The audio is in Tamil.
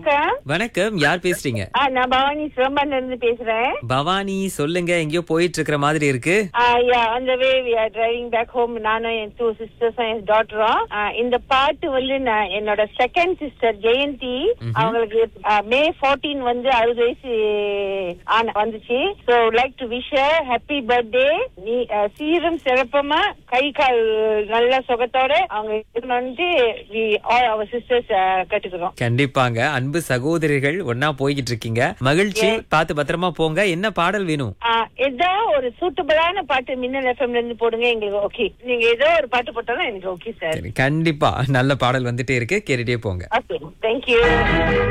வணக்கம் வணக்கம் யார் பேசுறீங்க ஆ, நான் பவானி சிவம்பன்ல இருந்து பேசுறேன் பவானி சொல்லுங்க எங்கேயோ போயிட்டு இருக்கிற மாதிரி இருக்கு அந்த way we are driving back home நானும் என் டூ சிஸ்டர்ஸும் என் டாட்டரும் இந்த பாட்டு வந்து நான் என்னோட செகண்ட் சிஸ்டர் ஜெயந்தி அவங்களுக்கு மே 14 வந்து அறுபது வயசு ஆன வந்துச்சு so like to wish happy birthday நீ ஆ, சீரும் சிறப்பமா கை கால் நல்ல சுகத்தோட அவங்க இருக்கணும்னு ஆல் அவர் சிஸ்டர்ஸ் கட்டுக்கிறோம் கண்டிப்பாங்க அன்பு சகோதரிகள் ஒன்னா போய்கிட்டு இருக்கீங்க மகிழ்ச்சி பார்த்து பத்திரமா போங்க என்ன பாடல் வேணும் ஆ, ஏதோ ஒரு சூட்டபிளான பாட்டு மின்னல் எஃப்எம்ல இருந்து போடுங்க எங்களுக்கு ஓகே நீங்க ஏதோ ஒரு பாட்டு போட்டாலும் எனக்கு ஓகே சார் சரி கண்டிப்பா நல்ல பாடல் வந்துட்டே இருக்கு கேட்டுட்டே போங்க ஓகே தேங்க்யூ